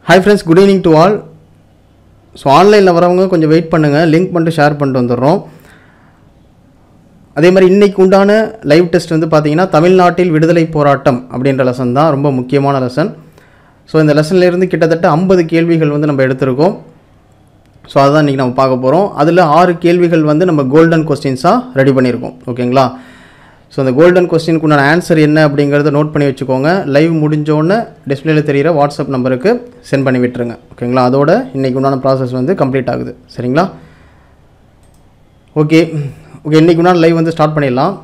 hi friends good evening to all so ஆன்லைனில் வரவங்க கொஞ்சம் வெயிட் பண்ணுங்கள் லிங்க் பண்ணிட்டு ஷேர் பண்ணிட்டு வந்துடுறோம் அதே மாதிரி இன்னைக்கு உண்டான லைவ் டெஸ்ட் வந்து பார்த்தீங்கன்னா தமிழ்நாட்டில் விடுதலை போராட்டம் அப்படின்ற லெசன் தான் ரொம்ப முக்கியமான லெசன் ஸோ இந்த லெசன்ல இருந்து கிட்டத்தட்ட ஐம்பது கேள்விகள் வந்து நம்ம எடுத்திருக்கோம் ஸோ அதுதான் இன்றைக்கி நம்ம பார்க்க போகிறோம் அதில் ஆறு கேள்விகள் வந்து நம்ம கோல்டன் கொஸ்டின்ஸாக ரெடி பண்ணியிருக்கோம் ஓகேங்களா ஸோ அந்த கோல்டன் கொஸ்டினுக்கு உண்டான ஆன்சர் என்ன அப்படிங்கிறத நோட் பண்ணி வச்சுக்கோங்க லைவ் முடிஞ்சோடனே டிஸ்பிளேல தெரிகிற வாட்ஸ்அப் நம்பருக்கு சென்ட் பண்ணி விட்டுருங்க ஓகேங்களா அதோட இன்றைக்கி உண்டான ப்ராசஸ் வந்து கம்ப்ளீட் ஆகுது சரிங்களா ஓகே ஓகே இன்றைக்கி உண்டான லைவ் வந்து ஸ்டார்ட் பண்ணிடலாம்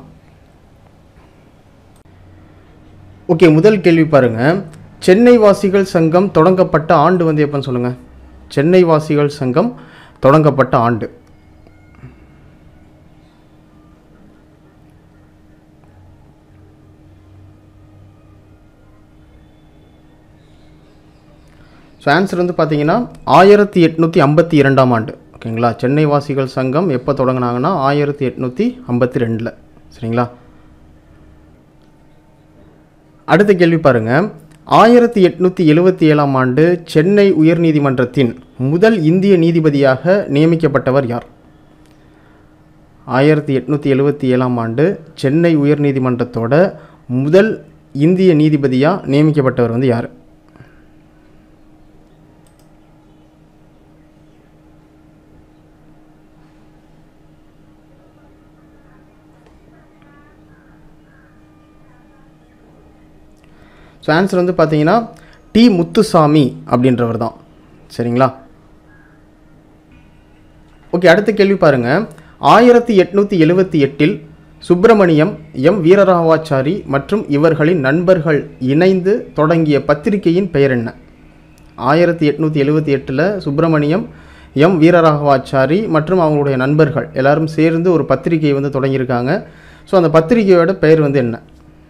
ஓகே முதல் கேள்வி பாருங்கள் சென்னை வாசிகள் சங்கம் தொடங்கப்பட்ட ஆண்டு வந்து எப்போன்னு சொல்லுங்கள் சென்னை வாசிகள் சங்கம் தொடங்கப்பட்ட ஆண்டு ஸோ ஆன்சர் வந்து பார்த்தீங்கன்னா ஆயிரத்தி எட்நூற்றி ஐம்பத்தி இரண்டாம் ஆண்டு ஓகேங்களா சென்னை வாசிகள் சங்கம் எப்போ தொடங்கினாங்கன்னா ஆயிரத்தி எட்நூற்றி ஐம்பத்தி ரெண்டில் சரிங்களா அடுத்த கேள்வி பாருங்க ஆயிரத்தி எட்நூற்றி எழுவத்தி ஏழாம் ஆண்டு சென்னை உயர்நீதிமன்றத்தின் முதல் இந்திய நீதிபதியாக நியமிக்கப்பட்டவர் யார் ஆயிரத்தி எட்நூற்றி எழுவத்தி ஏழாம் ஆண்டு சென்னை உயர்நீதிமன்றத்தோட முதல் இந்திய நீதிபதியாக நியமிக்கப்பட்டவர் வந்து யார் ஸோ ஆன்சர் வந்து பார்த்தீங்கன்னா டி முத்துசாமி அப்படின்றவர் தான் சரிங்களா ஓகே அடுத்த கேள்வி பாருங்கள் ஆயிரத்தி எட்நூற்றி எழுவத்தி எட்டில் சுப்பிரமணியம் எம் வீரராவாச்சாரி மற்றும் இவர்களின் நண்பர்கள் இணைந்து தொடங்கிய பத்திரிகையின் பெயர் என்ன ஆயிரத்தி எட்நூற்றி எழுவத்தி எட்டில் சுப்பிரமணியம் எம் வீரராகவாச்சாரி மற்றும் அவங்களுடைய நண்பர்கள் எல்லாரும் சேர்ந்து ஒரு பத்திரிகையை வந்து தொடங்கியிருக்காங்க ஸோ அந்த பத்திரிகையோட பெயர் வந்து என்ன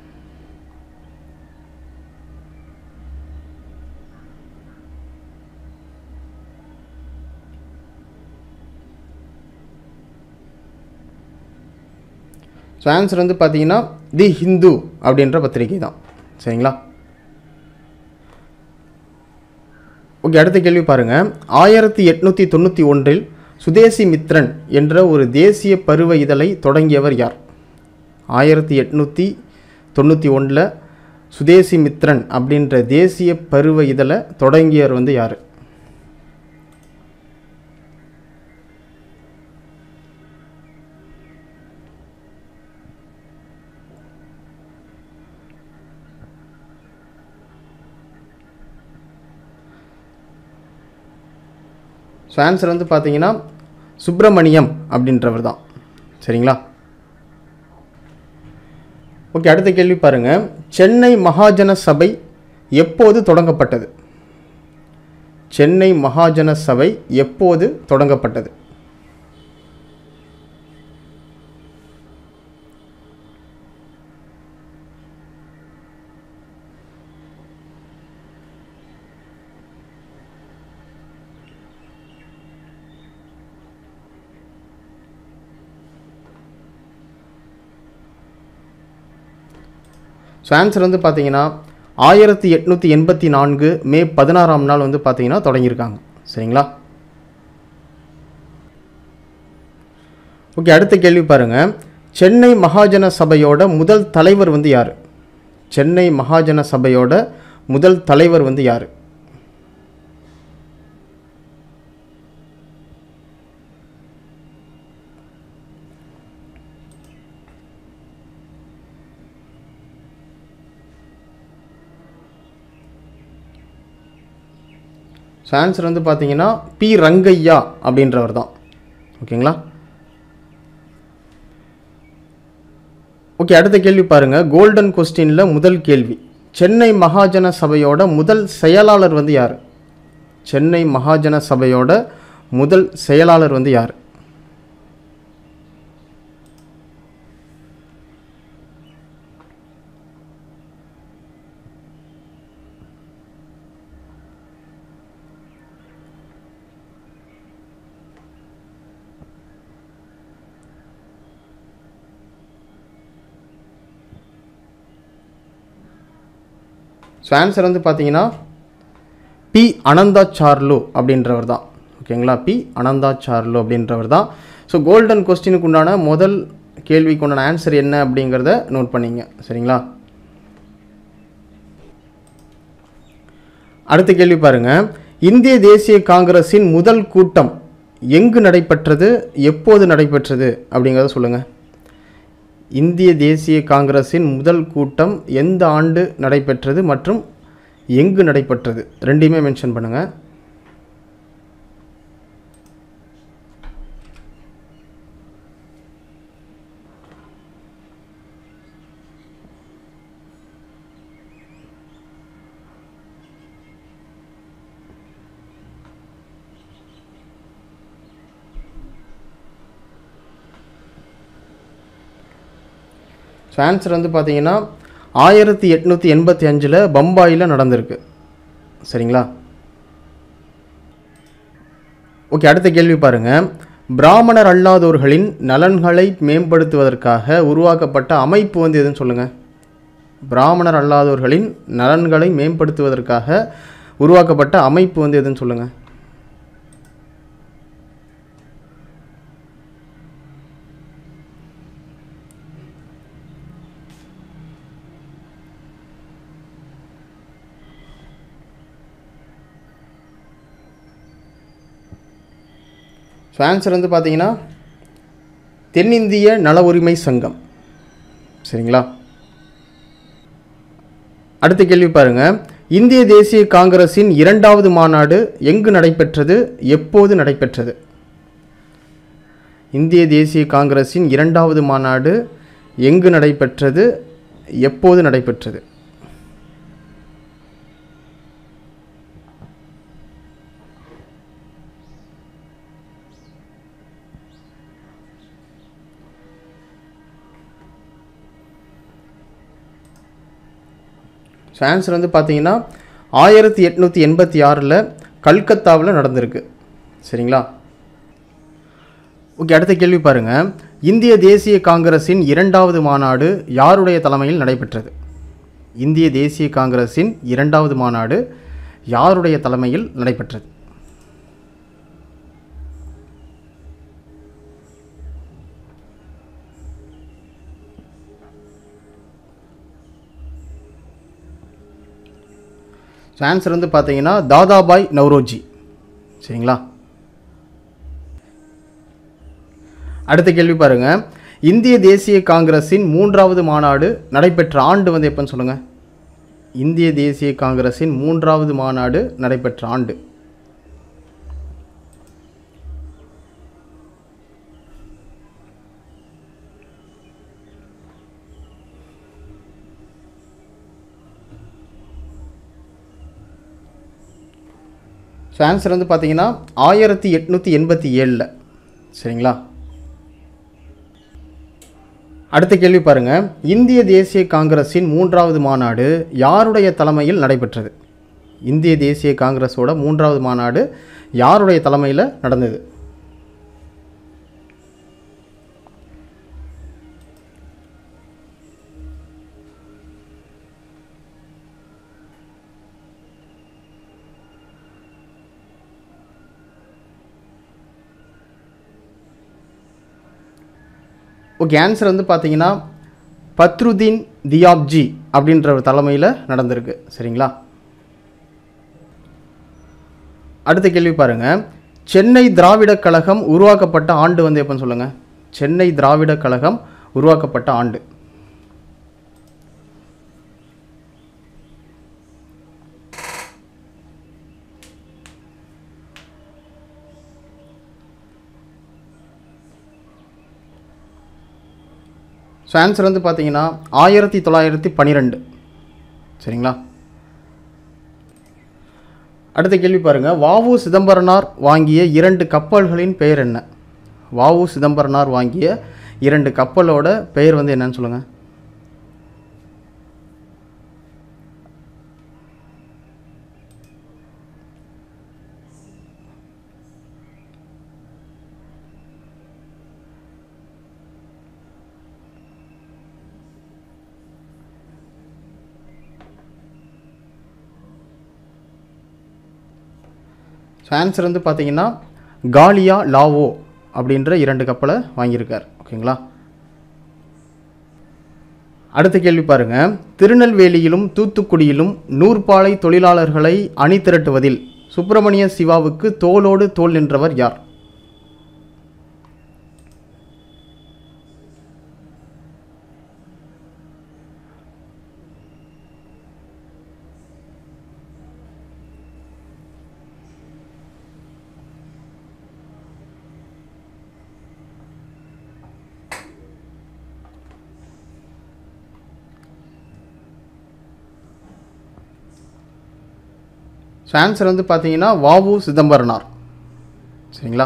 ஸோ ஆன்சர் வந்து பார்த்தீங்கன்னா தி ஹிந்து அப்படின்ற பத்திரிகை தான் சரிங்களா ஓகே அடுத்த கேள்வி பாருங்கள் ஆயிரத்தி எட்நூற்றி தொண்ணூற்றி ஒன்றில் சுதேசி மித்ரன் என்ற ஒரு தேசிய பருவ இதழை தொடங்கியவர் யார் ஆயிரத்தி எட்நூற்றி தொண்ணூற்றி ஒன்றில் சுதேசி மித்ரன் அப்படின்ற தேசிய பருவ இதழை தொடங்கியவர் வந்து யார் ஸோ ஆன்சர் வந்து பார்த்தீங்கன்னா சுப்பிரமணியம் அப்படின்றவர் தான் சரிங்களா ஓகே அடுத்த கேள்வி பாருங்கள் சென்னை மகாஜன சபை எப்போது தொடங்கப்பட்டது சென்னை மகாஜன சபை எப்போது தொடங்கப்பட்டது ஸோ ஆன்சர் வந்து பார்த்தீங்கன்னா ஆயிரத்தி எட்நூற்றி எண்பத்தி நான்கு மே பதினாறாம் நாள் வந்து பார்த்தீங்கன்னா தொடங்கியிருக்காங்க சரிங்களா ஓகே அடுத்த கேள்வி பாருங்கள் சென்னை மகாஜன சபையோட முதல் தலைவர் வந்து யார் சென்னை மகாஜன சபையோட முதல் தலைவர் வந்து யார் ஸோ ஆன்சர் வந்து பார்த்தீங்கன்னா பி ரங்கையா அப்படின்றவர் தான் ஓகேங்களா ஓகே அடுத்த கேள்வி பாருங்கள் கோல்டன் கொஸ்டினில் முதல் கேள்வி சென்னை மகாஜன சபையோட முதல் செயலாளர் வந்து யார் சென்னை மகாஜன சபையோட முதல் செயலாளர் வந்து யார் ஸோ ஆன்சர் வந்து பார்த்தீங்கன்னா பி அனந்தா சார்லு அப்படின்றவர் தான் ஓகேங்களா பி அனந்தா சார்லு அப்படின்றவர் தான் ஸோ கோல்டன் கொஸ்டினுக்கு உண்டான முதல் கேள்விக்கு உண்டான ஆன்சர் என்ன அப்படிங்கிறத நோட் பண்ணிங்க சரிங்களா அடுத்த கேள்வி பாருங்க இந்திய தேசிய காங்கிரஸின் முதல் கூட்டம் எங்கு நடைபெற்றது எப்போது நடைபெற்றது அப்படிங்கிறத சொல்லுங்கள் இந்திய தேசிய காங்கிரஸின் முதல் கூட்டம் எந்த ஆண்டு நடைபெற்றது மற்றும் எங்கு நடைபெற்றது ரெண்டையுமே மென்ஷன் பண்ணுங்கள் ஸோ ஆன்சர் வந்து பார்த்தீங்கன்னா ஆயிரத்தி எட்நூற்றி எண்பத்தி அஞ்சில் பம்பாயில் நடந்திருக்கு சரிங்களா ஓகே அடுத்த கேள்வி பாருங்க பிராமணர் அல்லாதோர்களின் நலன்களை மேம்படுத்துவதற்காக உருவாக்கப்பட்ட அமைப்பு வந்து எதுன்னு சொல்லுங்கள் பிராமணர் அல்லாதோர்களின் நலன்களை மேம்படுத்துவதற்காக உருவாக்கப்பட்ட அமைப்பு வந்து எதுன்னு சொல்லுங்கள் ஸோ ஆன்சர் வந்து பார்த்தீங்கன்னா தென்னிந்திய நல உரிமை சங்கம் சரிங்களா அடுத்த கேள்வி பாருங்க இந்திய தேசிய காங்கிரஸின் இரண்டாவது மாநாடு எங்கு நடைபெற்றது எப்போது நடைபெற்றது இந்திய தேசிய காங்கிரஸின் இரண்டாவது மாநாடு எங்கு நடைபெற்றது எப்போது நடைபெற்றது ஸோ ஆன்சர் வந்து பார்த்தீங்கன்னா ஆயிரத்தி எட்நூற்றி எண்பத்தி ஆறில் கல்கத்தாவில் நடந்திருக்கு சரிங்களா ஓகே அடுத்த கேள்வி பாருங்கள் இந்திய தேசிய காங்கிரஸின் இரண்டாவது மாநாடு யாருடைய தலைமையில் நடைபெற்றது இந்திய தேசிய காங்கிரஸின் இரண்டாவது மாநாடு யாருடைய தலைமையில் நடைபெற்றது ஸோ ஆன்சர் வந்து பார்த்தீங்கன்னா தாதாபாய் நவ்ரோஜி சரிங்களா அடுத்த கேள்வி பாருங்க இந்திய தேசிய காங்கிரஸின் மூன்றாவது மாநாடு நடைபெற்ற ஆண்டு வந்து எப்போன்னு சொல்லுங்கள் இந்திய தேசிய காங்கிரஸின் மூன்றாவது மாநாடு நடைபெற்ற ஆண்டு ஸோ ஆன்சர் வந்து பார்த்தீங்கன்னா ஆயிரத்தி எட்நூற்றி எண்பத்தி ஏழில் சரிங்களா அடுத்த கேள்வி பாருங்க இந்திய தேசிய காங்கிரஸின் மூன்றாவது மாநாடு யாருடைய தலைமையில் நடைபெற்றது இந்திய தேசிய காங்கிரஸோட மூன்றாவது மாநாடு யாருடைய தலைமையில் நடந்தது ஓகே ஆன்சர் வந்து பார்த்தீங்கன்னா பத்ருதீன் தியாப்ஜி அப்படின்ற ஒரு தலைமையில் நடந்திருக்கு சரிங்களா அடுத்த கேள்வி பாருங்க சென்னை திராவிடக் கழகம் உருவாக்கப்பட்ட ஆண்டு வந்து எப்போன்னு சொல்லுங்கள் சென்னை திராவிடக் கழகம் உருவாக்கப்பட்ட ஆண்டு ஸோ ஆன்சர் வந்து பார்த்தீங்கன்னா ஆயிரத்தி தொள்ளாயிரத்தி பன்னிரெண்டு சரிங்களா அடுத்த கேள்வி பாருங்கள் வாவு சிதம்பரனார் வாங்கிய இரண்டு கப்பல்களின் பெயர் என்ன வாவு சிதம்பரனார் வாங்கிய இரண்டு கப்பலோட பெயர் வந்து என்னன்னு சொல்லுங்கள் ஸோ ஆன்சர் வந்து பார்த்தீங்கன்னா காலியா லாவோ அப்படின்ற இரண்டு கப்பலை வாங்கியிருக்கார் ஓகேங்களா அடுத்த கேள்வி பாருங்க திருநெல்வேலியிலும் தூத்துக்குடியிலும் நூற்பாலை தொழிலாளர்களை அணி திரட்டுவதில் சுப்பிரமணிய சிவாவுக்கு தோளோடு தோள் நின்றவர் யார் ஸோ ஆன்சர் வந்து பார்த்தீங்கன்னா வாவு சிதம்பரனார் சரிங்களா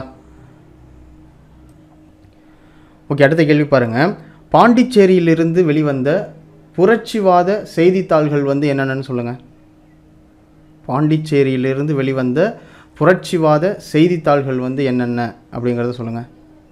ஓகே அடுத்த கேள்வி பாருங்க பாண்டிச்சேரியிலிருந்து வெளிவந்த புரட்சிவாத செய்தித்தாள்கள் வந்து என்னென்னு சொல்லுங்கள் பாண்டிச்சேரியிலிருந்து வெளிவந்த புரட்சிவாத செய்தித்தாள்கள் வந்து என்னென்ன அப்படிங்கிறத சொல்லுங்கள்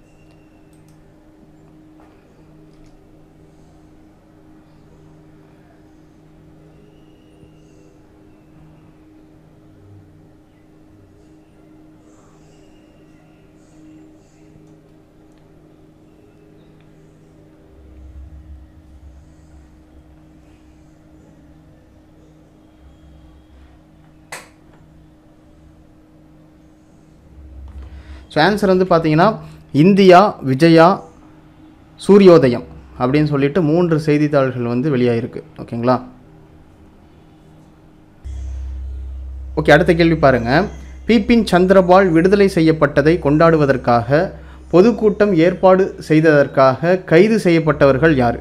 ஸோ ஆன்சர் வந்து பார்த்தீங்கன்னா இந்தியா விஜயா சூரியோதயம் அப்படின்னு சொல்லிட்டு மூன்று செய்தித்தாள்கள் வந்து வெளியாகிருக்கு ஓகேங்களா ஓகே அடுத்த கேள்வி பாருங்க பிபின் சந்திரபால் விடுதலை செய்யப்பட்டதை கொண்டாடுவதற்காக பொதுக்கூட்டம் ஏற்பாடு செய்ததற்காக கைது செய்யப்பட்டவர்கள் யார்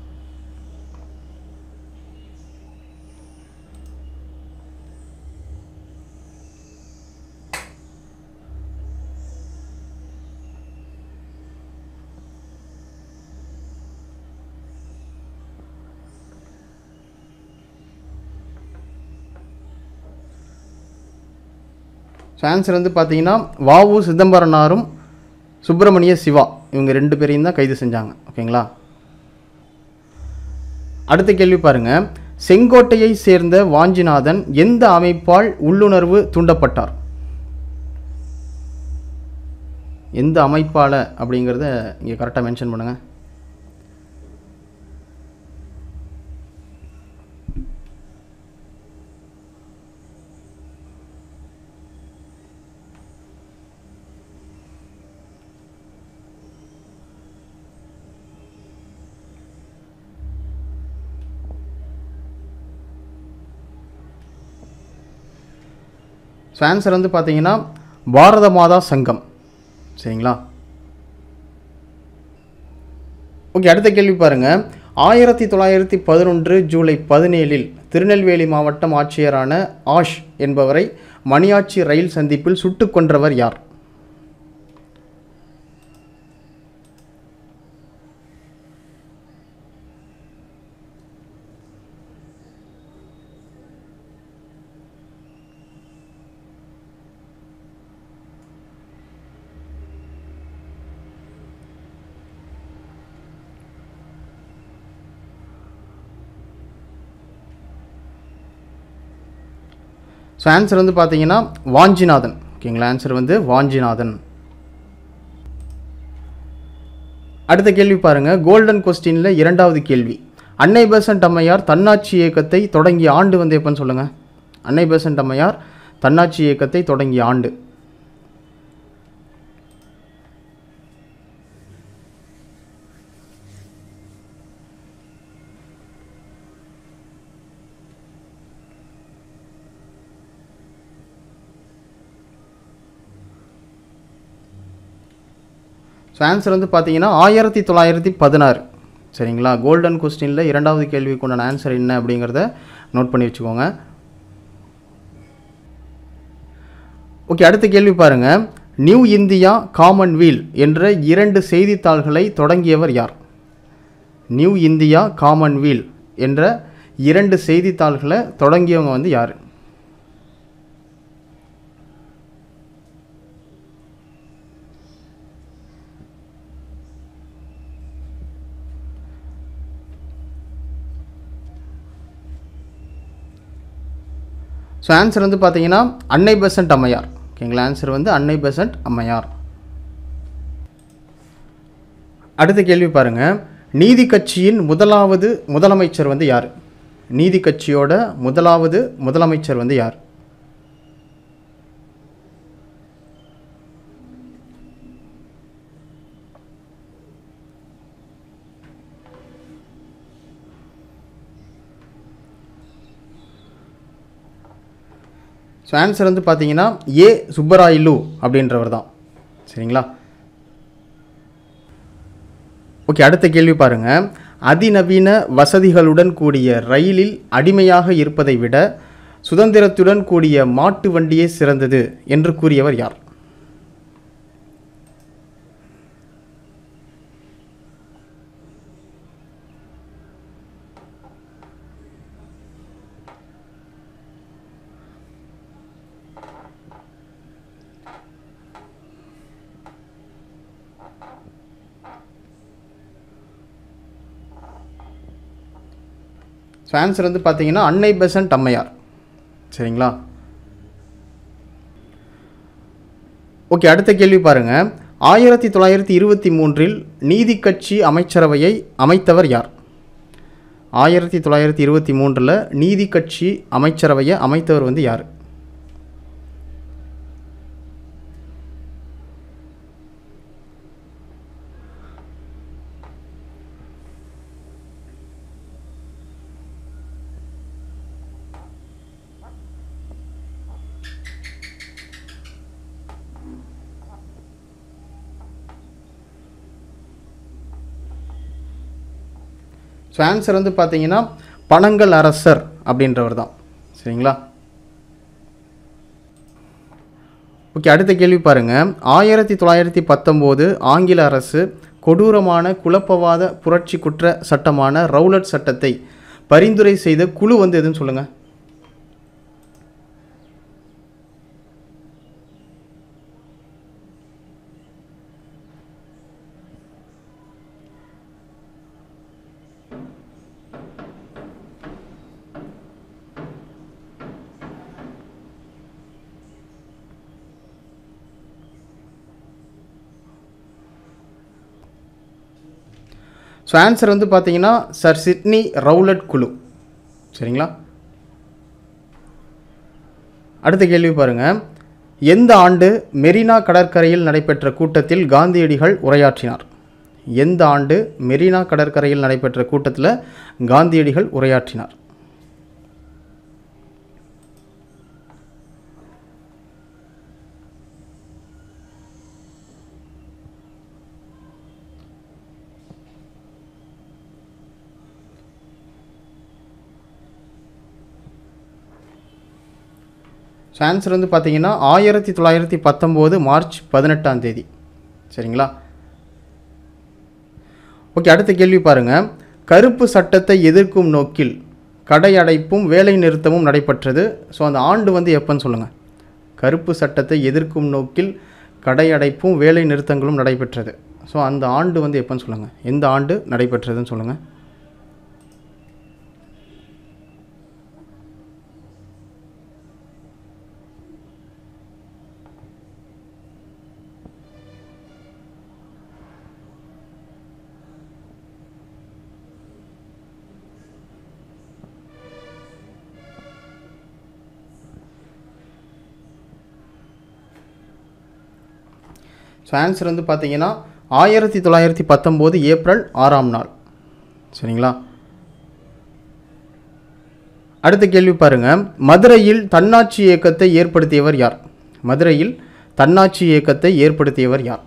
ஸோ ஆன்சர் வந்து பார்த்தீங்கன்னா வாவு சிதம்பரனாரும் சுப்பிரமணிய சிவா இவங்க ரெண்டு பேரையும் தான் கைது செஞ்சாங்க ஓகேங்களா அடுத்த கேள்வி பாருங்க செங்கோட்டையை சேர்ந்த வாஞ்சிநாதன் எந்த அமைப்பால் உள்ளுணர்வு தூண்டப்பட்டார் எந்த அமைப்பால் அப்படிங்கிறத இங்கே கரெக்டாக மென்ஷன் பண்ணுங்கள் ஸோ ஆன்சர் வந்து பார்த்தீங்கன்னா பாரத மாதா சங்கம் சரிங்களா ஓகே அடுத்த கேள்வி பாருங்க ஆயிரத்தி தொள்ளாயிரத்தி பதினொன்று ஜூலை பதினேழில் திருநெல்வேலி மாவட்டம் ஆட்சியரான ஆஷ் என்பவரை மணியாச்சி ரயில் சந்திப்பில் சுட்டுக் கொன்றவர் யார் ஸோ ஆன்சர் வந்து பார்த்தீங்கன்னா வாஞ்சிநாதன் ஓகேங்களா ஆன்சர் வந்து வாஞ்சிநாதன் அடுத்த கேள்வி பாருங்க கோல்டன் கொஸ்டினில் இரண்டாவது கேள்வி அன்னை பெசன்ட் அம்மையார் தன்னாட்சி இயக்கத்தை தொடங்கிய ஆண்டு வந்து எப்போன்னு சொல்லுங்கள் அன்னை பெசன்ட் அம்மையார் தன்னாட்சி இயக்கத்தை தொடங்கிய ஆண்டு ஸோ ஆன்சர் வந்து பார்த்தீங்கன்னா ஆயிரத்தி தொள்ளாயிரத்தி பதினாறு சரிங்களா கோல்டன் கொஸ்டினில் இரண்டாவது கேள்விக்கு உண்டான ஆன்சர் என்ன அப்படிங்கிறத நோட் பண்ணி வச்சுக்கோங்க ஓகே அடுத்த கேள்வி பாருங்க நியூ இந்தியா காமன்வீல் என்ற இரண்டு செய்தித்தாள்களை தொடங்கியவர் யார் நியூ இந்தியா காமன்வீல் என்ற இரண்டு செய்தித்தாள்களை தொடங்கியவங்க வந்து யார் ஸோ ஆன்சர் வந்து பார்த்தீங்கன்னா அன்னை பெசன்ட் அம்மையார் ஓகேங்களா ஆன்சர் வந்து அன்னை பெசன்ட் அம்மையார் அடுத்த கேள்வி பாருங்க நீதி கட்சியின் முதலாவது முதலமைச்சர் வந்து யார் நீதி கட்சியோட முதலாவது முதலமைச்சர் வந்து யார் ஸோ ஆன்சர் வந்து பார்த்தீங்கன்னா ஏ சுப்பராயலு அப்படின்றவர் தான் சரிங்களா ஓகே அடுத்த கேள்வி பாருங்க அதிநவீன வசதிகளுடன் கூடிய ரயிலில் அடிமையாக இருப்பதை விட சுதந்திரத்துடன் கூடிய மாட்டு வண்டியே சிறந்தது என்று கூறியவர் யார் ஸோ ஆன்சர் வந்து பார்த்தீங்கன்னா அன்னை பெசன்ட் அம்மையார் சரிங்களா ஓகே அடுத்த கேள்வி பாருங்க ஆயிரத்தி தொள்ளாயிரத்தி இருபத்தி மூன்றில் நீதி கட்சி அமைச்சரவையை அமைத்தவர் யார் ஆயிரத்தி தொள்ளாயிரத்தி இருபத்தி மூன்றில் நீதி கட்சி அமைச்சரவையை அமைத்தவர் வந்து யார் ஸோ ஆன்சர் வந்து பார்த்தீங்கன்னா பனங்கல் அரசர் அப்படின்றவர் தான் சரிங்களா ஓகே அடுத்த கேள்வி பாருங்க ஆயிரத்தி தொள்ளாயிரத்தி பத்தொம்போது ஆங்கில அரசு கொடூரமான குழப்பவாத புரட்சி குற்ற சட்டமான ரவுலட் சட்டத்தை பரிந்துரை செய்த குழு வந்து எதுன்னு சொல்லுங்கள் ஸோ ஆன்சர் வந்து பார்த்தீங்கன்னா சர் சிட்னி ரவுலட் குழு சரிங்களா அடுத்த கேள்வி பாருங்க எந்த ஆண்டு மெரினா கடற்கரையில் நடைபெற்ற கூட்டத்தில் காந்தியடிகள் உரையாற்றினார் எந்த ஆண்டு மெரினா கடற்கரையில் நடைபெற்ற கூட்டத்தில் காந்தியடிகள் உரையாற்றினார் ஸோ ஆன்சர் வந்து பார்த்தீங்கன்னா ஆயிரத்தி தொள்ளாயிரத்தி பத்தொம்போது மார்ச் பதினெட்டாம் தேதி சரிங்களா ஓகே அடுத்த கேள்வி பாருங்க கருப்பு சட்டத்தை எதிர்க்கும் நோக்கில் கடை அடைப்பும் வேலை நிறுத்தமும் நடைபெற்றது ஸோ அந்த ஆண்டு வந்து எப்போன்னு சொல்லுங்கள் கருப்பு சட்டத்தை எதிர்க்கும் நோக்கில் கடை அடைப்பும் வேலை நிறுத்தங்களும் நடைபெற்றது ஸோ அந்த ஆண்டு வந்து எப்போன்னு சொல்லுங்கள் எந்த ஆண்டு நடைபெற்றதுன்னு சொல்லுங்கள் ஸோ ஆன்சர் வந்து பார்த்தீங்கன்னா ஆயிரத்தி தொள்ளாயிரத்தி பத்தொம்போது ஏப்ரல் ஆறாம் நாள் சரிங்களா அடுத்த கேள்வி பாருங்க மதுரையில் தன்னாட்சி இயக்கத்தை ஏற்படுத்தியவர் யார் மதுரையில் தன்னாட்சி இயக்கத்தை ஏற்படுத்தியவர் யார்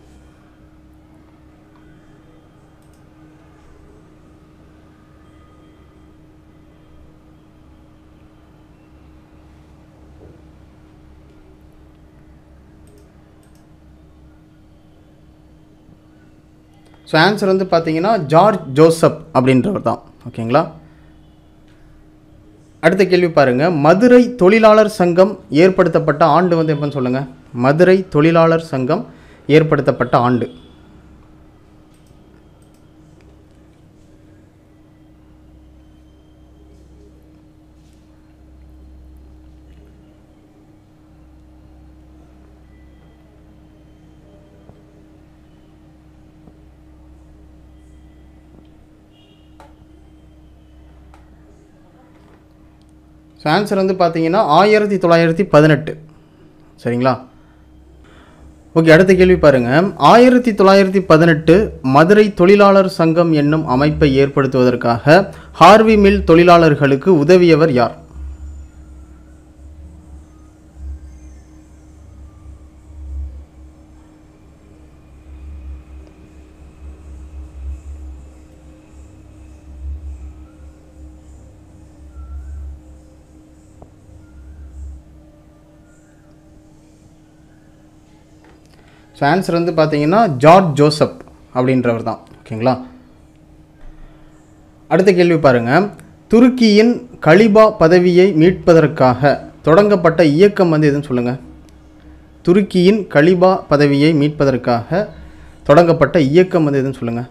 ஸோ ஆன்சர் வந்து பார்த்தீங்கன்னா ஜார்ஜ் ஜோசப் அப்படின்றவர் தான் ஓகேங்களா அடுத்த கேள்வி பாருங்க மதுரை தொழிலாளர் சங்கம் ஏற்படுத்தப்பட்ட ஆண்டு வந்து எப்போன்னு சொல்லுங்கள் மதுரை தொழிலாளர் சங்கம் ஏற்படுத்தப்பட்ட ஆண்டு ஸோ ஆன்சர் வந்து பார்த்தீங்கன்னா ஆயிரத்தி தொள்ளாயிரத்தி பதினெட்டு சரிங்களா ஓகே அடுத்த கேள்வி பாருங்க ஆயிரத்தி தொள்ளாயிரத்தி பதினெட்டு மதுரை தொழிலாளர் சங்கம் என்னும் அமைப்பை ஏற்படுத்துவதற்காக ஹார்வி மில் தொழிலாளர்களுக்கு உதவியவர் யார் ஸோ ஆன்சர் வந்து பார்த்தீங்கன்னா ஜார்ஜ் ஜோசப் அப்படின்றவர் தான் ஓகேங்களா அடுத்த கேள்வி பாருங்க துருக்கியின் கலிபா பதவியை மீட்பதற்காக தொடங்கப்பட்ட இயக்கம் வந்து எதுன்னு சொல்லுங்கள் துருக்கியின் கலிபா பதவியை மீட்பதற்காக தொடங்கப்பட்ட இயக்கம் வந்து எதுன்னு சொல்லுங்கள்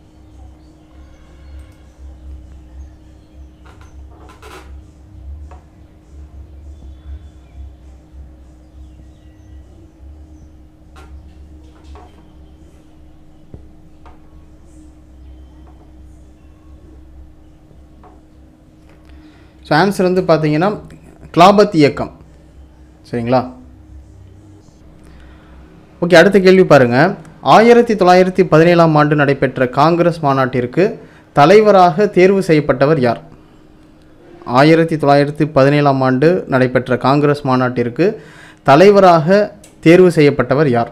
ஸோ ஆன்சர் வந்து பார்த்தீங்கன்னா கிளாபத் இயக்கம் சரிங்களா ஓகே அடுத்த கேள்வி பாருங்க ஆயிரத்தி தொள்ளாயிரத்தி பதினேழாம் ஆண்டு நடைபெற்ற காங்கிரஸ் மாநாட்டிற்கு தலைவராக தேர்வு செய்யப்பட்டவர் யார் ஆயிரத்தி தொள்ளாயிரத்தி பதினேழாம் ஆண்டு நடைபெற்ற காங்கிரஸ் மாநாட்டிற்கு தலைவராக தேர்வு செய்யப்பட்டவர் யார்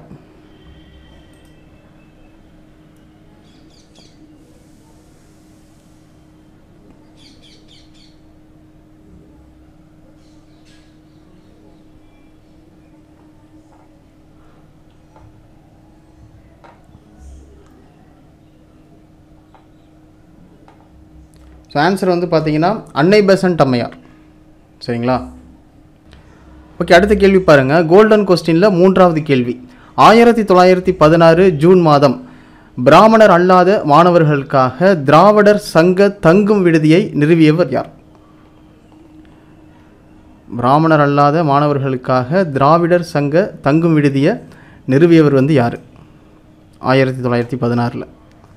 ஸோ ஆன்சர் வந்து பார்த்தீங்கன்னா அன்னை பெசன்ட் அம்மையார் சரிங்களா ஓகே அடுத்த கேள்வி பாருங்கள் கோல்டன் கொஸ்டினில் மூன்றாவது கேள்வி ஆயிரத்தி தொள்ளாயிரத்தி பதினாறு ஜூன் மாதம் பிராமணர் அல்லாத மாணவர்களுக்காக திராவிடர் சங்க தங்கும் விடுதியை நிறுவியவர் யார் பிராமணர் அல்லாத மாணவர்களுக்காக திராவிடர் சங்க தங்கும் விடுதியை நிறுவியவர் வந்து யார் ஆயிரத்தி தொள்ளாயிரத்தி பதினாறில்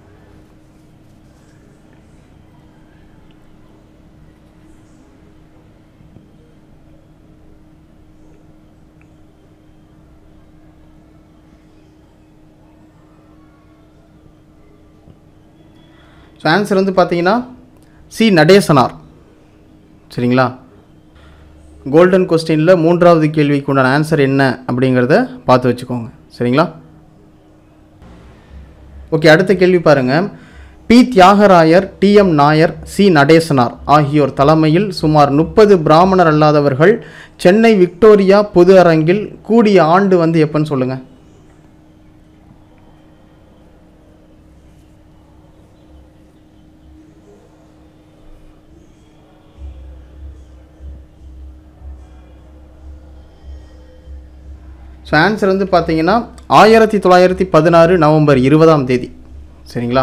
ஸோ ஆன்சர் வந்து பார்த்தீங்கன்னா சி நடேசனார் சரிங்களா கோல்டன் கொஸ்டினில் மூன்றாவது கேள்விக்கு உண்டான ஆன்சர் என்ன அப்படிங்கிறத பார்த்து வச்சுக்கோங்க சரிங்களா ஓகே அடுத்த கேள்வி பாருங்கள் P Thyagarayar T M Nair C Natesanar ஆகியோர் தலைமையில் சுமார் முப்பது பிராமணர் அல்லாதவர்கள் சென்னை விக்டோரியா பொது அரங்கில் கூடிய ஆண்டு வந்து எப்போன்னு சொல்லுங்கள் ஸோ ஆன்சர் வந்து பார்த்தீங்கன்னா ஆயிரத்தி தொள்ளாயிரத்தி பதினாறு நவம்பர் இருபதாம் தேதி சரிங்களா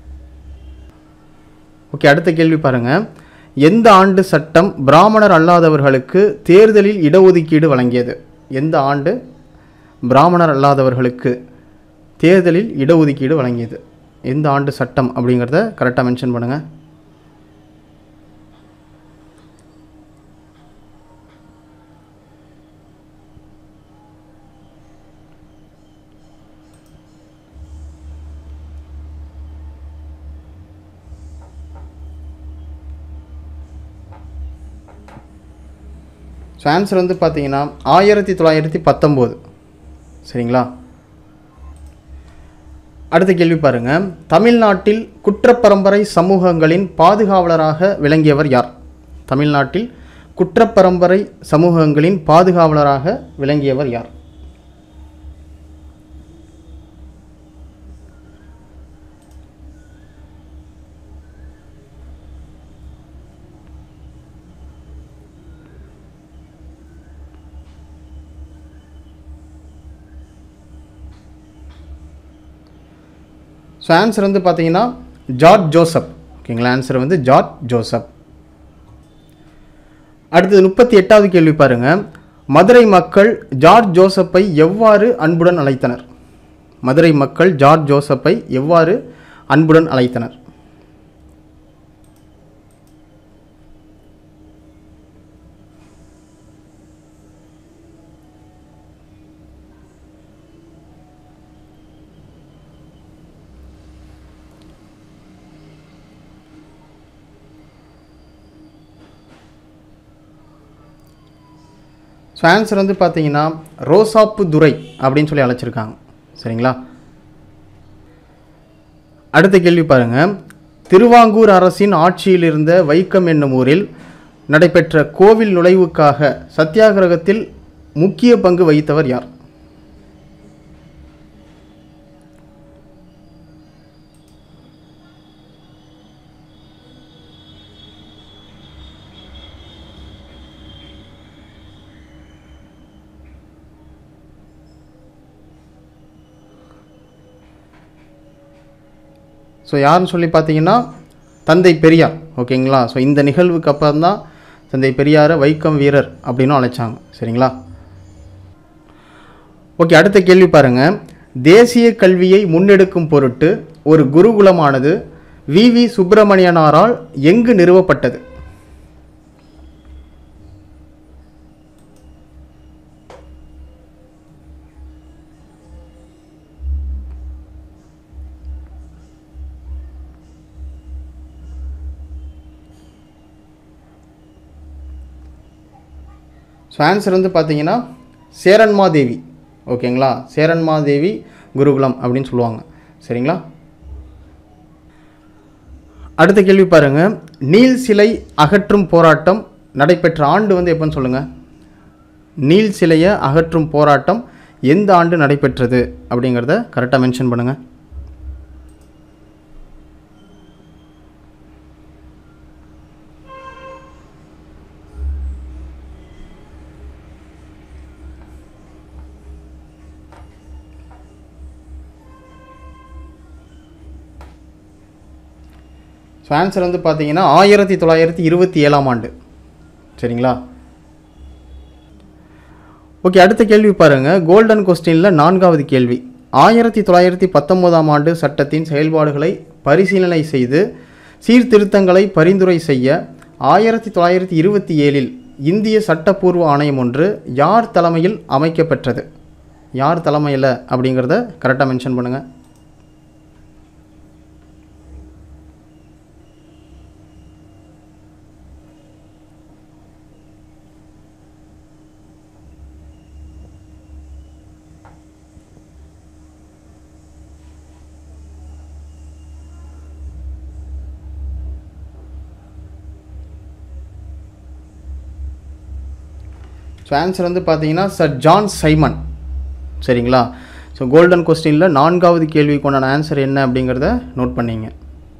ஓகே அடுத்த கேள்வி பாருங்கள் எந்த ஆண்டு சட்டம் பிராமணர் அல்லாதவர்களுக்கு தேர்தலில் இடஒதுக்கீடு வழங்கியது எந்த ஆண்டு பிராமணர் அல்லாதவர்களுக்கு தேர்தலில் இடஒதுக்கீடு வழங்கியது எந்த ஆண்டு சட்டம் அப்படிங்கிறத கரெக்டாக மென்ஷன் பண்ணுங்கள் ஸோ ஆன்சர் வந்து பார்த்தீங்கன்னா ஆயிரத்தி தொள்ளாயிரத்தி பத்தொம்போது சரிங்களா அடுத்த கேள்வி பாருங்க தமிழ்நாட்டில் குற்றப்பரம்பரை சமூகங்களின் பாதுகாவலராக விளங்கியவர் யார் தமிழ்நாட்டில் குற்றப்பரம்பரை சமூகங்களின் பாதுகாவலராக விளங்கியவர் யார் ஸோ ஆன்சர் வந்து பார்த்தீங்கன்னா ஜார்ஜ் ஜோசப் ஓகேங்களா ஆன்சர் வந்து ஜார்ஜ் ஜோசப் அடுத்தது முப்பத்தி எட்டாவது கேள்வி பாருங்க மதுரை மக்கள் ஜார்ஜ் ஜோசப்பை எவ்வாறு அன்புடன் அழைத்தனர் மதுரை மக்கள் ஜார்ஜ் ஜோசப்பை எவ்வாறு அன்புடன் அழைத்தனர் ஸோ ஆன்சர் வந்து பார்த்தீங்கன்னா ரோசாப்பு துரை அப்படின்னு சொல்லி அழைச்சிருக்காங்க சரிங்களா அடுத்த கேள்வி பாருங்க திருவாங்கூர் அரசின் ஆட்சியில் இருந்த வைக்கம் என்னும் ஊரில் நடைபெற்ற கோவில் நுழைவுக்காக சத்தியாகிரகத்தில் முக்கிய பங்கு வகித்தவர் யார் ஸோ யாருன்னு சொல்லி பார்த்தீங்கன்னா தந்தை பெரியார் ஓகேங்களா ஸோ இந்த நிகழ்வுக்கு அப்புறம் தான் தந்தை பெரியாரை வைக்கம் வீரர் அப்படின்னு அழைச்சாங்க சரிங்களா ஓகே அடுத்த கேள்வி பாருங்க தேசிய கல்வியை முன்னெடுக்கும் பொருட்டு ஒரு குருகுலமானது வி வி சுப்பிரமணியனாரால் எங்கு நிறுவப்பட்டது ஸோ ஆன்சர் வந்து பார்த்தீங்கன்னா சேரன்மாதேவி ஓகேங்களா சேரன்மாதேவி குருகுலம் அப்படின்னு சொல்லுவாங்க சரிங்களா அடுத்த கேள்வி பாருங்க நீல் சிலை அகற்றும் போராட்டம் நடைபெற்ற ஆண்டு வந்து எப்போன்னு சொல்லுங்கள் நீல் சிலையை அகற்றும் போராட்டம் எந்த ஆண்டு நடைபெற்றது அப்படிங்கிறத கரெக்டாக மென்ஷன் பண்ணுங்கள் ஸோ ஆன்சர் வந்து பார்த்தீங்கன்னா ஆயிரத்தி தொள்ளாயிரத்தி இருபத்தி ஏழாம் ஆண்டு சரிங்களா ஓகே அடுத்த கேள்வி பாருங்க கோல்டன் கொஸ்டினில் நான்காவது கேள்வி ஆயிரத்தி தொள்ளாயிரத்தி பத்தொம்போதாம் ஆண்டு சட்டத்தின் செயல்பாடுகளை பரிசீலனை செய்து சீர்திருத்தங்களை பரிந்துரை செய்ய ஆயிரத்தி தொள்ளாயிரத்தி இருபத்தி ஏழில் இந்திய சட்டப்பூர்வ ஆணையம் ஒன்று யார் தலைமையில் அமைக்கப்பெற்றது யார் தலைமையில் அப்படிங்கிறத கரெக்டாக மென்ஷன் பண்ணுங்கள் ஸோ ஆன்சர் வந்து பார்த்தீங்கன்னா சர் ஜான் சைமன் சரிங்களா ஸோ கோல்டன் கொஸ்டினில் நான்காவது கேள்விக்கு உண்டான ஆன்சர் என்ன அப்படிங்கிறத நோட் பண்ணிங்க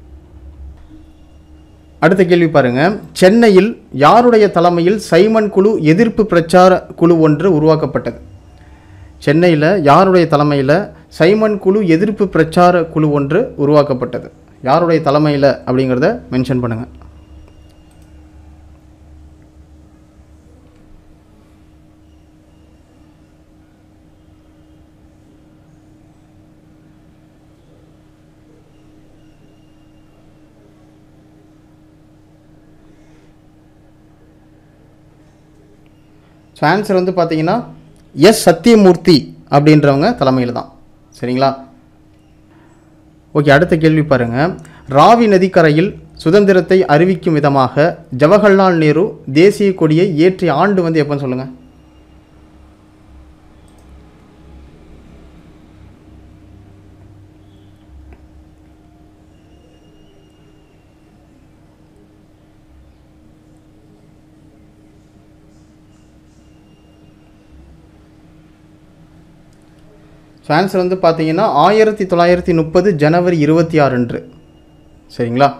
அடுத்த கேள்வி பாருங்க சென்னையில் யாருடைய தலைமையில் சைமன் குழு எதிர்ப்பு பிரச்சார குழு ஒன்று உருவாக்கப்பட்டது சென்னையில் யாருடைய தலைமையில் சைமன் குழு எதிர்ப்பு பிரச்சார குழு ஒன்று உருவாக்கப்பட்டது யாருடைய தலைமையில் அப்படிங்கிறத மென்ஷன் பண்ணுங்கள் ஸோ ஆன்சர் வந்து பார்த்தீங்கன்னா எஸ் சத்தியமூர்த்தி அப்படின்றவங்க தலைமையில் தான் சரிங்களா ஓகே அடுத்த கேள்வி பாருங்க ராவி நதிக்கரையில் சுதந்திரத்தை அறிவிக்கும் விதமாக ஜவஹர்லால் நேரு தேசிய கொடியை ஏற்றிய ஆண்டு வந்து எப்போன்னு சொல்லுங்கள் ஸோ ஆன்சர் வந்து பார்த்தீங்கன்னா ஆயிரத்தி தொள்ளாயிரத்தி முப்பது ஜனவரி இருபத்தி ஆறு அன்று சரிங்களா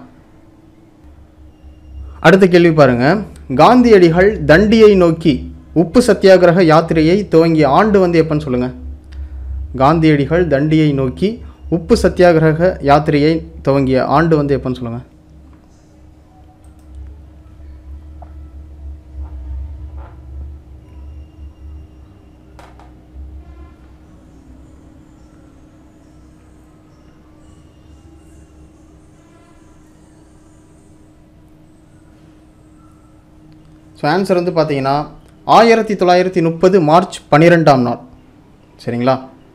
அடுத்த கேள்வி பாருங்க காந்தியடிகள் தண்டியை நோக்கி உப்பு சத்தியாகிரக யாத்திரையை துவங்கிய ஆண்டு வந்து எப்போன்னு சொல்லுங்கள் காந்தியடிகள் தண்டியை நோக்கி உப்பு சத்தியாகிரக யாத்திரையை துவங்கிய ஆண்டு வந்து எப்போன்னு சொல்லுங்கள் ஸோ ஆன்சர் வந்து பார்த்தீங்கன்னா ஆயிரத்தி தொள்ளாயிரத்தி முப்பது மார்ச் பன்னிரெண்டாம் நாள் சரிங்களா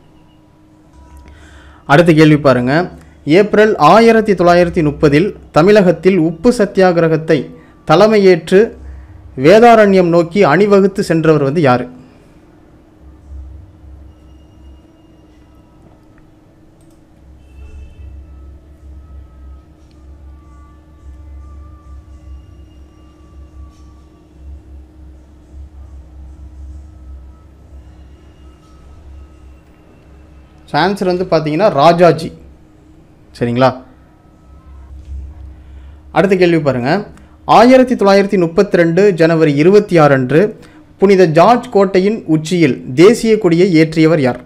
அடுத்த கேள்வி பாருங்க ஏப்ரல் ஆயிரத்தி தொள்ளாயிரத்தி முப்பதில் தமிழகத்தில் உப்பு சத்தியாகிரகத்தை தலைமையேற்று வேதாரண்யம் நோக்கி அணிவகுத்து சென்றவர் வந்து யார் ஆன்சர் வந்து பார்த்தீங்கன்னா ராஜாஜி சரிங்களா அடுத்த கேள்வி பாருங்க ஆயிரத்தி தொள்ளாயிரத்தி முப்பத்தி ரெண்டு ஜனவரி இருபத்தி ஆறு அன்று புனித ஜார்ஜ் கோட்டையின் உச்சியில் தேசிய கொடியை ஏற்றியவர் யார்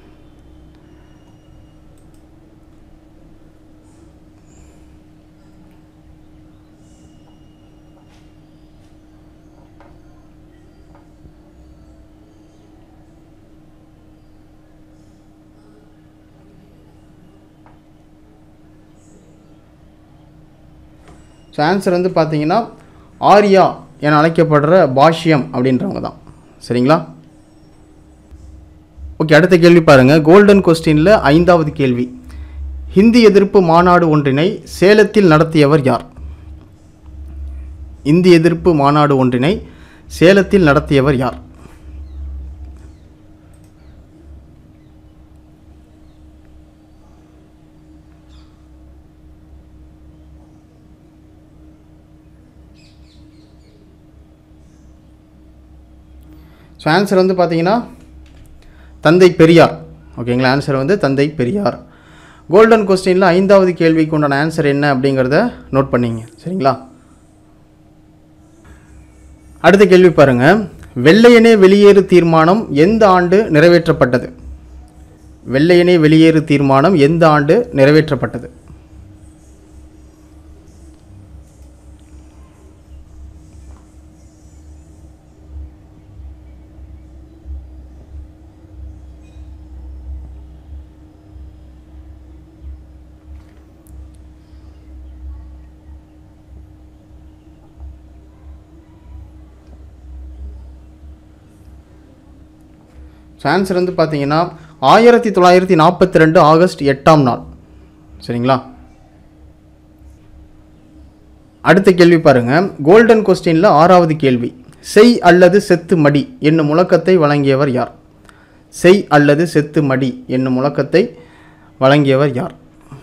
ஸோ ஆன்சர் வந்து பார்த்தீங்கன்னா ஆர்யா என அழைக்கப்படுற பாஷ்யம் அப்படின்றவங்க தான் சரிங்களா ஓகே அடுத்த கேள்வி பாருங்கள் கோல்டன் கொஸ்டினில் ஐந்தாவது கேள்வி ஹிந்தி எதிர்ப்பு மாநாடு ஒன்றினை சேலத்தில் நடத்தியவர் யார் இந்தி எதிர்ப்பு மாநாடு ஒன்றினை சேலத்தில் நடத்தியவர் யார் ஸோ ஆன்சர் வந்து பார்த்தீங்கன்னா தந்தை பெரியார் ஓகேங்களா ஆன்சர் வந்து தந்தை பெரியார் கோல்டன் கொஸ்டினில் ஐந்தாவது கேள்விக்கு உண்டான ஆன்சர் என்ன அப்படிங்கிறத நோட் பண்ணிங்க சரிங்களா அடுத்த கேள்வி பாருங்க வெள்ளையனே வெளியேறு தீர்மானம் எந்த ஆண்டு நிறைவேற்றப்பட்டது வெள்ளையனே வெளியேறு தீர்மானம் எந்த ஆண்டு நிறைவேற்றப்பட்டது ஸோ ஆன்சர் வந்து பார்த்தீங்கன்னா ஆயிரத்தி தொள்ளாயிரத்தி நாற்பத்தி ரெண்டு ஆகஸ்ட் எட்டாம் நாள் சரிங்களா அடுத்த கேள்வி பாருங்க கோல்டன் கொஸ்டினில் ஆறாவது கேள்வி செய் அல்லது செத்து மடி என்னும் முழக்கத்தை வழங்கியவர் யார் செய் அல்லது செத்து மடி என்னும் முழக்கத்தை வழங்கியவர் யார்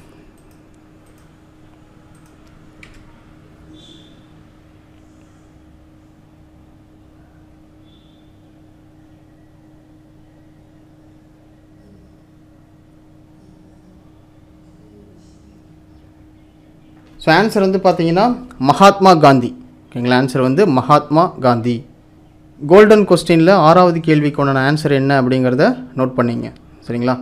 ஸோ ஆன்சர் வந்து பார்த்தீங்கன்னா மகாத்மா காந்தி ஓகேங்களா ஆன்சர் வந்து மகாத்மா காந்தி கோல்டன் கொஸ்டினில் ஆறாவது கேள்விக்கு உண்டான ஆன்சர் என்ன அப்படிங்கிறத நோட் பண்ணிங்க சரிங்களா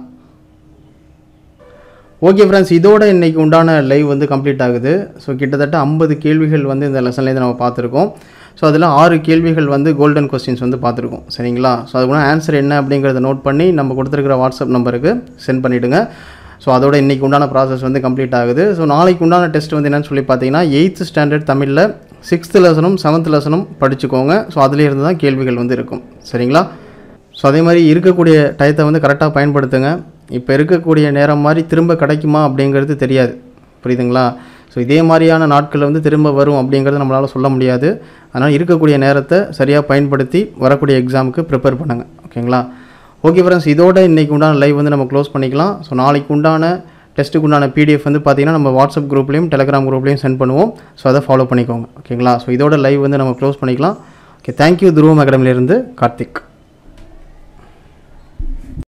ஓகே ஃப்ரெண்ட்ஸ் இதோட இன்னைக்கு உண்டான லைவ் வந்து கம்ப்ளீட் ஆகுது ஸோ கிட்டத்தட்ட ஐம்பது கேள்விகள் வந்து இந்த லெசன்லேருந்து நம்ம பார்த்துருக்கோம் ஸோ அதில் ஆறு கேள்விகள் வந்து கோல்டன் கொஸ்டின்ஸ் வந்து பார்த்துருக்கோம் சரிங்களா ஸோ அதுக்குள்ள ஆன்சர் என்ன அப்படிங்கிறத நோட் பண்ணி நம்ம கொடுத்துருக்கிற வாட்ஸ்அப் நம்பருக்கு சென்ட் பண்ணிவிடுங்க ஸோ அதோட இன்றைக்கி உண்டான ப்ராசஸ் வந்து கம்ப்ளீட் ஆகுது ஸோ நாளைக்கு உண்டான டெஸ்ட் வந்து என்னன்னு சொல்லி பார்த்தீங்கன்னா எயித்து ஸ்டாண்டர்ட் தமிழில் சிக்ஸ்த்து லெசனும் செவன்த் லெசனும் படிச்சுக்கோங்க ஸோ அதுலேருந்து தான் கேள்விகள் வந்து இருக்கும் சரிங்களா ஸோ அதே மாதிரி இருக்கக்கூடிய டயத்தை வந்து கரெக்டாக பயன்படுத்துங்க இப்போ இருக்கக்கூடிய நேரம் மாதிரி திரும்ப கிடைக்குமா அப்படிங்கிறது தெரியாது புரியுதுங்களா ஸோ இதே மாதிரியான நாட்களில் வந்து திரும்ப வரும் அப்படிங்கிறது நம்மளால் சொல்ல முடியாது அதனால் இருக்கக்கூடிய நேரத்தை சரியாக பயன்படுத்தி வரக்கூடிய எக்ஸாமுக்கு ப்ரிப்பேர் பண்ணுங்கள் ஓகேங்களா ஓகே ஃப்ரெண்ட்ஸ் இதோட இன்றைக்கி உண்டான லைவ் வந்து நம்ம க்ளோஸ் பண்ணிக்கலாம் ஸோ நாளைக்கு உண்டான டெஸ்ட்டுக்கு உண்டான பிடிஎஃப் வந்து பார்த்தீங்கன்னா நம்ம வாட்ஸ்அப் குரூப்லேயும் டெலிகிராம் குரூப்லேயும் சென்ட் பண்ணுவோம் ஸோ அதை ஃபாலோ பண்ணிக்கோங்க ஓகேங்களா ஸோ இதோட லைவ் வந்து நம்ம க்ளோஸ் பண்ணிக்கலாம் ஓகே தேங்க்யூ துருவம் அகாடமிலேருந்து கார்த்திக்